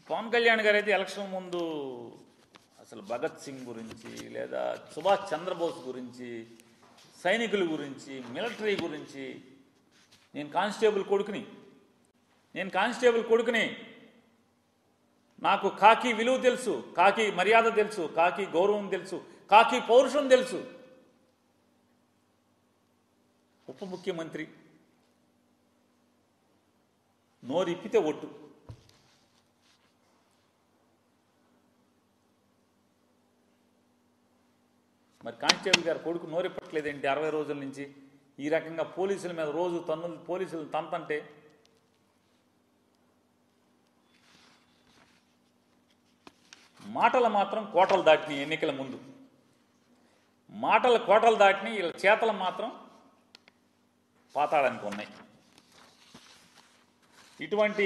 పవన్ కళ్యాణ్ గారు అయితే ఎలక్షన్ ముందు అసలు భగత్ సింగ్ గురించి లేదా సుభాష్ చంద్రబోస్ గురించి సైనికుల గురించి మిలిటరీ గురించి నేను కానిస్టేబుల్ కొడుకుని నేను కానిస్టేబుల్ కొడుకుని నాకు కాకి విలువ తెలుసు కాకి మర్యాద తెలుసు కాకి గౌరవం తెలుసు కాకి పౌరుషం తెలుసు ఉప ముఖ్యమంత్రి నోరిప్పితే ఒట్టు మరి కానిస్టేబుల్ గారు కొడుకు నోరిప్పట్లేదేంటి అరవై రోజుల నుంచి ఈ రకంగా పోలీసుల మీద రోజు తన్నులు పోలీసులు తంతంటే మాటలు మాత్రం కోటలు దాటినాయి ఎన్నికల ముందు మాటలు కోటలు దాటినాయి వీళ్ళ చేతలు మాత్రం పాతాడానికి ఉన్నాయి ఇటువంటి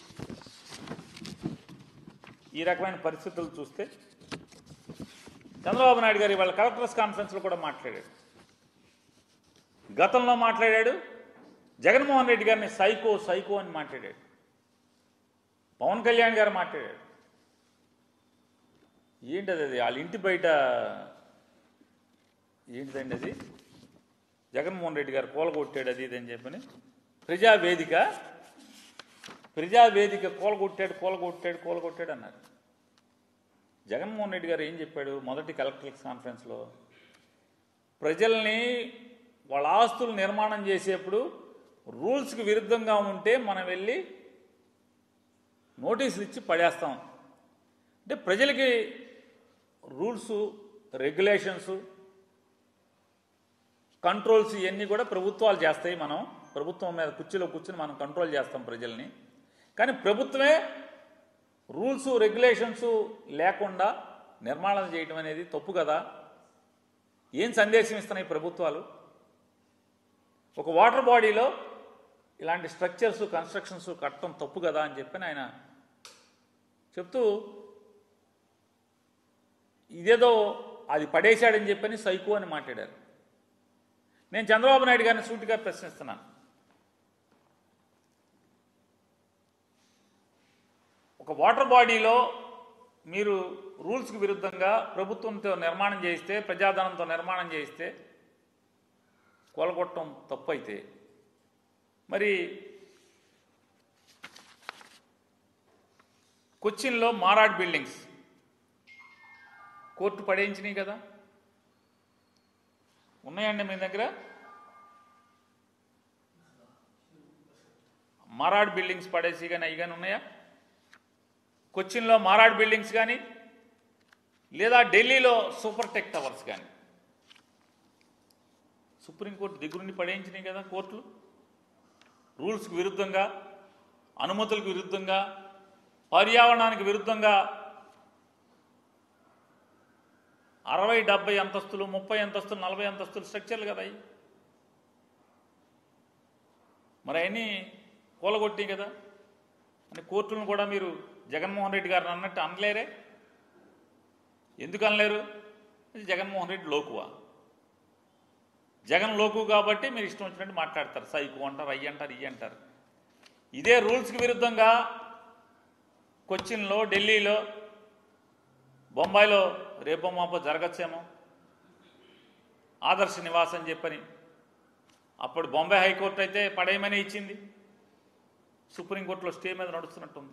ఈ రకమైన పరిస్థితులు చూస్తే చంద్రబాబు నాయుడు గారు ఇవాళ కలెక్టర్స్ కాన్ఫరెన్స్లో కూడా మాట్లాడాడు గతంలో మాట్లాడాడు జగన్మోహన్ రెడ్డి గారిని సైకో సైకో అని మాట్లాడాడు పవన్ కళ్యాణ్ గారు మాట్లాడాడు ఏంటది అది వాళ్ళ ఇంటి బయట ఏంటిదండి అది జగన్మోహన్ రెడ్డి గారు కూలగొట్టాడు అది ఇది అని చెప్పని ప్రజావేదిక ప్రజావేదిక కూలగొట్టాడు కూలగొట్టాడు కూలగొట్టాడు అన్నారు జగన్మోహన్ రెడ్డి గారు ఏం చెప్పాడు మొదటి కలెక్టర్స్ కాన్ఫరెన్స్లో ప్రజల్ని వాళ్ళ ఆస్తులు నిర్మాణం చేసేప్పుడు రూల్స్కి విరుద్ధంగా ఉంటే మనం వెళ్ళి నోటీసులు ఇచ్చి పడేస్తాం అంటే ప్రజలకి రూల్స్ రెగ్యులేషన్స్ కంట్రోల్స్ ఇవన్నీ కూడా ప్రభుత్వాలు చేస్తాయి మనం ప్రభుత్వం మీద కుర్చీలో కూర్చుని మనం కంట్రోల్ చేస్తాం ప్రజల్ని కానీ ప్రభుత్వమే రూల్స్ రెగ్యులేషన్స్ లేకుండా నిర్మాణం చేయడం అనేది తప్పు కదా ఏం సందేశం ఇస్తున్నాయి ప్రభుత్వాలు ఒక వాటర్ బాడీలో ఇలాంటి స్ట్రక్చర్స్ కన్స్ట్రక్షన్స్ కట్టడం తప్పు కదా అని చెప్పి ఆయన చెప్తూ ఇదేదో అది పడేశాడని చెప్పని సైకో అని మాట్లాడారు నేను చంద్రబాబు నాయుడు గారిని సూటిగా ప్రశ్నిస్తున్నాను ఒక వాటర్ బాడీలో మీరు రూల్స్కి విరుద్ధంగా ప్రభుత్వంతో నిర్మాణం చేయిస్తే ప్రజాధనంతో నిర్మాణం చేయిస్తే కూలగొట్టడం తప్పు అయితే మరి కొచ్చిన్లో మారాడ్ బిల్డింగ్స్ కోర్టు పడేయించినాయి కదా ఉన్నాయండి మీ దగ్గర మారాడ్ బిల్డింగ్స్ పడేసి కానీ అవి కానీ ఉన్నాయా కొచ్చిన్లో మారాడ్ బిల్డింగ్స్ కానీ లేదా ఢిల్లీలో సూపర్ టెక్ టవర్స్ కానీ సుప్రీంకోర్టు దగ్గరుండి పడేయించినాయి కదా కోర్టులు రూల్స్కి విరుద్ధంగా అనుమతులకు విరుద్ధంగా పర్యావరణానికి విరుద్ధంగా అరవై డెబ్బై అంతస్తులు ముప్పై అంతస్తులు నలభై అంతస్తులు స్ట్రక్చర్లు కదా అవి మరి అవన్నీ కూలగొట్టి కదా అని కోర్టులను కూడా మీరు జగన్మోహన్ రెడ్డి గారిని అన్నట్టు అనలేరే ఎందుకు అనలేరు ఇది జగన్మోహన్ రెడ్డి లోకువా జగన్ లోకు కాబట్టి మీరు ఇష్టం వచ్చినట్టు మాట్లాడతారు సైకు అంటారు అయ్యి అంటారు ఇయ్యి అంటారు ఇదే రూల్స్కి విరుద్ధంగా కొచ్చిన్లో ఢిల్లీలో బొంబాయిలో రేపో మాపో జరగచ్చేమో ఆదర్శ నివాస్ అని చెప్పని అప్పుడు బొంబాయి హైకోర్టు అయితే పడేయమని ఇచ్చింది సుప్రీంకోర్టులో స్టే మీద నడుస్తున్నట్టుంది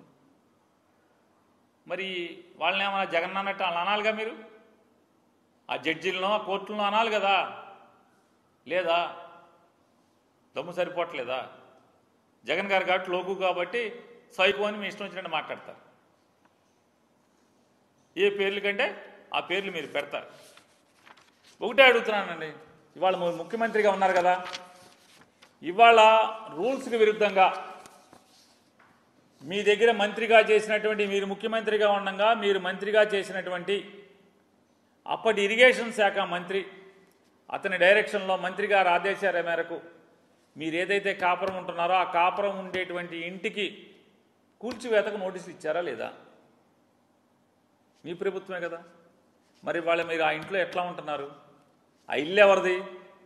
మరి వాళ్ళని ఏమన్నా జగన్ అన్నట్టు వాళ్ళు అనాలిగా మీరు ఆ జడ్జీలను ఆ కోర్టులను అనాలి కదా లేదా దమ్ము సరిపోవట్లేదా జగన్ గారు కాబట్టి లోకు కాబట్టి సైకో అని మీ ఇష్టం వచ్చినట్టు మాట్లాడతారు ఏ పేర్లు కంటే ఆ పేర్లు మీరు పెడతారు ఒకటే అడుగుతున్నానండి ఇవాళ ము- ముఖ్యమంత్రిగా ఉన్నారు కదా ఇవాళ రూల్స్కి విరుద్ధంగా మీ దగ్గర మంత్రిగా చేసినటువంటి మీరు ముఖ్యమంత్రిగా ఉండగా మీరు మంత్రిగా చేసినటువంటి అప్పటి ఇరిగేషన్ శాఖ మంత్రి అతని డైరెక్షన్లో మంత్రి గారి ఆదేశాల మేరకు మీరు ఏదైతే కాపురం ఉంటున్నారో ఆ కాపురం ఉండేటువంటి ఇంటికి కూల్చివేతకు నోటీసులు ఇచ్చారా లేదా మీ ప్రభుత్వమే కదా మరి వాళ్ళ మీరు ఆ ఇంట్లో ఎట్లా ఉంటున్నారు ఆ ఇల్లు ఎవరిది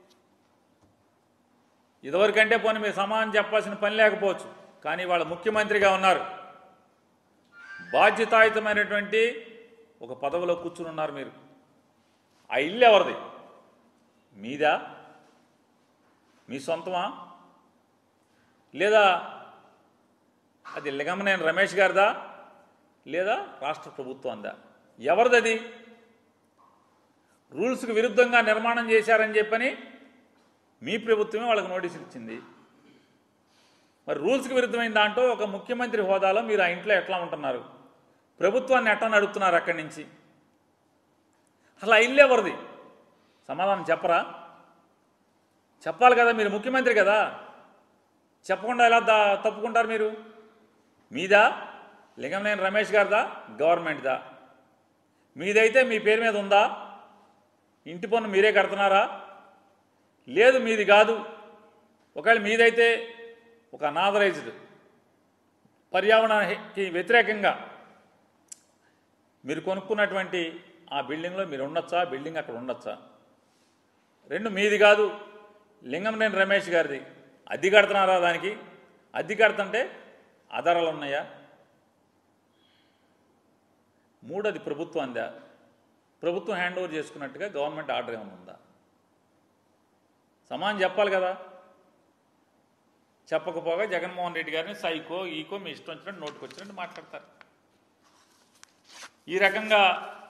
ఇదివరకంటే పోనీ మీరు సమాధానం చెప్పాల్సిన పని లేకపోవచ్చు కానీ వాళ్ళ ముఖ్యమంత్రిగా ఉన్నారు బాధ్యతాయుతమైనటువంటి ఒక పదవిలో కూర్చుని ఉన్నారు మీరు ఆ ఇల్లు ఎవరిది మీదా మీ సొంతమా లేదా అది లింగమనేని రమేష్ గారిదా లేదా రాష్ట్ర ప్రభుత్వందా ఎవరిదది రూల్స్కి విరుద్ధంగా నిర్మాణం చేశారని చెప్పని మీ ప్రభుత్వమే వాళ్ళకి నోటీసులు ఇచ్చింది మరి రూల్స్కి విరుద్ధమైన దాంట్లో ఒక ముఖ్యమంత్రి హోదాలో మీరు ఆ ఇంట్లో ఎట్లా ఉంటున్నారు ప్రభుత్వాన్ని ఎట్లా నడుపుతున్నారు అక్కడి నుంచి అసలు ఆ ఇల్లు ఎవరిది సమాధానం చెప్పరా చెప్పాలి కదా మీరు ముఖ్యమంత్రి కదా చెప్పకుండా ఎలా దా తప్పుకుంటారు మీరు మీదా లింగంనేని రమేష్ గారిదా గవర్నమెంట్దా మీదైతే మీ పేరు మీద ఉందా ఇంటి పన్ను మీరే కడుతున్నారా లేదు మీది కాదు ఒకవేళ మీదైతే ఒక అనాథరైజ్డ్ పర్యావరణానికి వ్యతిరేకంగా మీరు కొనుక్కున్నటువంటి ఆ బిల్డింగ్లో మీరు ఉండొచ్చా బిల్డింగ్ అక్కడ ఉండొచ్చా రెండు మీది కాదు లింగంనేని రమేష్ గారిది అద్దె కడుతున్నారా దానికి అద్దె కడుతుంటే ఆధారాలు ఉన్నాయా మూడోది ప్రభుత్వం అందా ప్రభుత్వం హ్యాండ్ ఓవర్ చేసుకున్నట్టుగా గవర్నమెంట్ ఆర్డర్ ఏమైనా ఉందా సమానం చెప్పాలి కదా చెప్పకపోగా జగన్మోహన్ రెడ్డి గారిని సైకో ఈకో మీ ఇష్టం వచ్చినట్టు నోటుకు వచ్చినట్టు మాట్లాడతారు ఈ రకంగా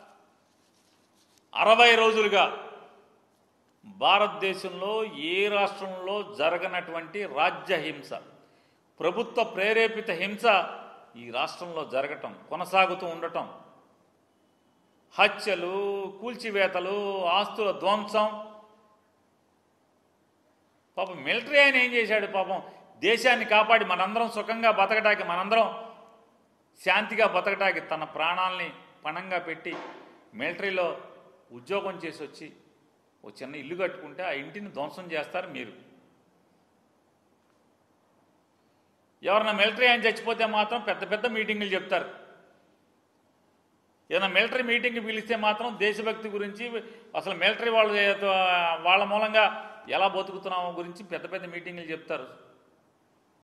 అరవై రోజులుగా భారతదేశంలో ఏ రాష్ట్రంలో జరగనటువంటి రాజ్య హింస ప్రభుత్వ ప్రేరేపిత హింస ఈ రాష్ట్రంలో జరగటం కొనసాగుతూ ఉండటం హత్యలు కూల్చివేతలు ఆస్తుల ధ్వంసం పాపం మిలిటరీ ఆయన ఏం చేశాడు పాపం దేశాన్ని కాపాడి మనందరం సుఖంగా బతకటానికి మనందరం శాంతిగా బతకటానికి తన ప్రాణాలని పణంగా పెట్టి మిలిటరీలో ఉద్యోగం చేసి వచ్చి ఒక చిన్న ఇల్లు కట్టుకుంటే ఆ ఇంటిని ధ్వంసం చేస్తారు మీరు ఎవరన్నా మిలిటరీ ఆయన చచ్చిపోతే మాత్రం పెద్ద పెద్ద మీటింగులు చెప్తారు ఏదైనా మిలిటరీ మీటింగ్కి పిలిస్తే మాత్రం దేశభక్తి గురించి అసలు మిలిటరీ వాళ్ళు వాళ్ళ మూలంగా ఎలా బతుకుతున్నామో గురించి పెద్ద పెద్ద మీటింగులు చెప్తారు